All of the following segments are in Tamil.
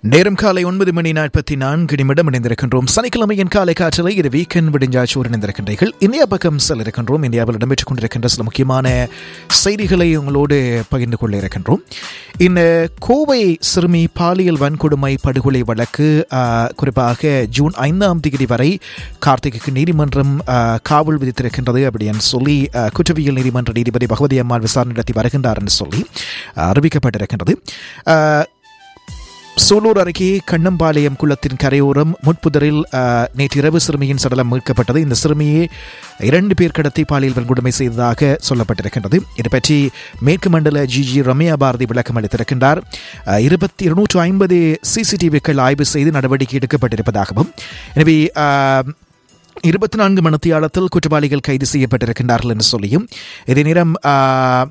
நேரம் காலை ஒன்பது மணி நாற்பத்தி நான்கு நிமிடம் இணைந்திருக்கின்றோம் சனிக்கிழமையின் காலை காற்றலை இது வீக்கெண்ட் விடிஞ்சாச்சோர் இணைந்திருக்கின்றீர்கள் இந்தியா பக்கம் செல்ல இருக்கின்றோம் இந்தியாவில் இடம்பெற்றுக் கொண்டிருக்கின்ற சில முக்கியமான செய்திகளை உங்களோடு பகிர்ந்து கொள்ள இருக்கின்றோம் இந்த கோவை சிறுமி பாலியல் வன்கொடுமை படுகொலை வழக்கு ஆஹ், குறிப்பாக ஜூன் ஐந்தாம் தேதி வரை கார்த்திகைக்கு நீதிமன்றம் ஆஹ், காவல் விதித்திருக்கின்றது அப்படின்னு சொல்லி ஆஹ், குற்றவியல் நீதிமன்ற நீதிபதி பகவதி அம்மாள் விசாரணை நடத்தி வருகின்றார் என்று சொல்லி ஆஹ், அறிவிக்கப்பட்டிருக்கின்றது ஆஹ், சூலூர் அருகே கண்ணம்பாளையம் குளத்தின் கரையோரம் முட்புதரில் ஆஹ், நேற்றிரவு சிறுமியின் சடலம் மீட்கப்பட்டது இந்த சிறுமியை இரண்டு பேர் கடத்தி பாலியல் வன்கொடுமை செய்ததாக சொல்லப்பட்டிருக்கின்றது இது பற்றி மேற்கு மண்டல ஜிஜி ரம்யா பாரதி விளக்கம் அளித்திருக்கின்றார் ஆஹ், இருபத்தி இருநூற்று ஐம்பது சிசிடிவிக்கள் ஆய்வு செய்து நடவடிக்கை எடுக்கப்பட்டிருப்பதாகவும் எனவே ஆஹ், இருபத்தி நான்கு மணித்தியாலத்தில் குற்றவாளிகள் கைது செய்யப்பட்டிருக்கின்றார்கள் என்று சொல்லியும் இதே நேரம் ஆஹ்,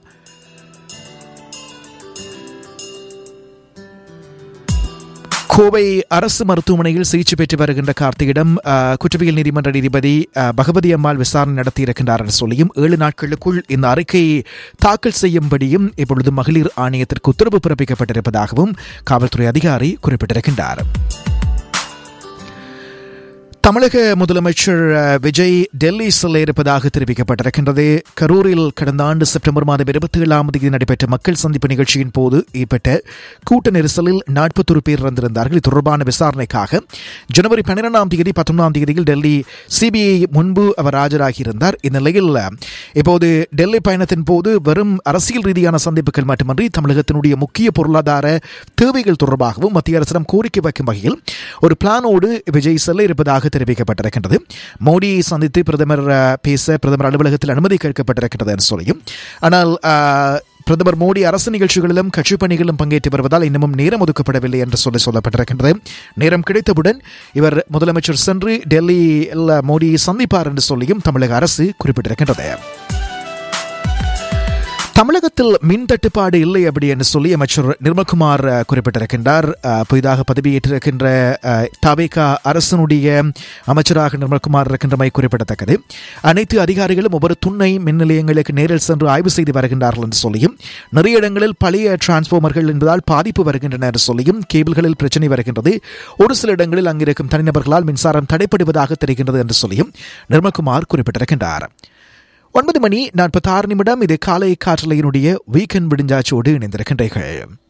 கோவை அரசு மருத்துவமனையில் சிகிச்சை பெற்று வருகின்ற கார்த்தியிடம் அஹ், குற்றவியல் நீதிமன்ற நீதிபதி அஹ், பகவதி அம்மாள் விசாரணை நடத்தியிருக்கின்றார் என்று சொல்லியும் ஏழு நாட்களுக்குள் இந்த அறிக்கையை தாக்கல் செய்யும்படியும் இப்பொழுது மகளிர் ஆணையத்திற்கு உத்தரவு பிறப்பிக்கப்பட்டிருப்பதாகவும் காவல்துறை அதிகாரி குறிப்பிட்டிருக்கின்றார் தமிழக முதலமைச்சர் அஹ், விஜய் டெல்லி செல்ல இருப்பதாக தெரிவிக்கப்பட்டிருக்கின்றது கரூரில் கடந்த ஆண்டு செப்டம்பர் மாதம் இருபத்தி ஏழாம் தேதி நடைபெற்ற மக்கள் சந்திப்பு நிகழ்ச்சியின் போது ஏற்பட்ட கூட்ட நெரிசலில் நாற்பத்தொரு பேர் இறந்திருந்தார்கள் இது தொடர்பான விசாரணைக்காக ஜனவரி பன்னிரெண்டாம் தேதி பத்தொன்பதாம் தேதியில் டெல்லி சிபிஐ முன்பு அவர் ஆஜராகியிருந்தார் இந்நிலையில் அஹ், இப்போது டெல்லி பயணத்தின் போது வெறும் அரசியல் ரீதியான சந்திப்புகள் மட்டுமன்றி தமிழகத்தினுடைய முக்கிய பொருளாதார தேவைகள் தொடர்பாகவும் மத்திய அரசிடம் கோரிக்கை வைக்கும் வகையில் ஒரு பிளானோடு விஜய் செல்ல இருப்பதாக தெரிவிக்கப்பட்டிருக்கின்றது மோடியை சந்தித்து பிரதமர் அஹ், பேச பிரதமர் அலுவலகத்தில் அனுமதி கேட்கப்பட்டிருக்கிறது என்று சொல்லியும் ஆனால் அஹ், பிரதமர் மோடி அரசு நிகழ்ச்சிகளிலும் கட்சி பணிகளிலும் பங்கேற்று வருவதால் இன்னமும் நேரம் ஒதுக்கப்படவில்லை என்று சொல்லி சொல்லப்பட்டிருக்கின்றது நேரம் கிடைத்தவுடன் இவர் முதலமைச்சர் சென்று டெல்லியில் மோடியை சந்திப்பார் என்று சொல்லியும் தமிழக அரசு குறிப்பிட்டிருக்கின்றது தமிழகத்தில் மின் தட்டுப்பாடு இல்லை அப்படி என்று சொல்லி அமைச்சர் நிர்மல்குமார் அஹ், குறிப்பிட்டிருக்கின்றார் அஹ், புதிதாக பதவியேற்றிருக்கின்ற அஹ், தவேகா அரசனுடைய அமைச்சராக நிர்மல்குமார் இருக்கின்றமை குறிப்பிடத்தக்கது அனைத்து அதிகாரிகளும் ஒவ்வொரு துணை மின் நிலையங்களுக்கு நேரில் சென்று ஆய்வு செய்து வருகின்றார்கள் என்று சொல்லியும் நிறைய இடங்களில் பழைய டிரான்ஸ்பார்மர்கள் என்பதால் பாதிப்பு வருகின்றன என்று சொல்லியும் கேபிள்களில் பிரச்சனை வருகின்றது ஒரு சில இடங்களில் அங்கிருக்கும் தனிநபர்களால் மின்சாரம் தடைப்படுவதாக தெரிகின்றது என்று சொல்லியும் நிர்மல்குமார் குறிப்பிட்டிருக்கின்றார் ஒன்பது மணி நாற்பத்தி ஆறு நிமிடம் இது காலை காற்றலையினுடைய வீக்கெண்ட் விடிஞ்சாச்சோடு இணைந்திருக்கின்றீர்கள்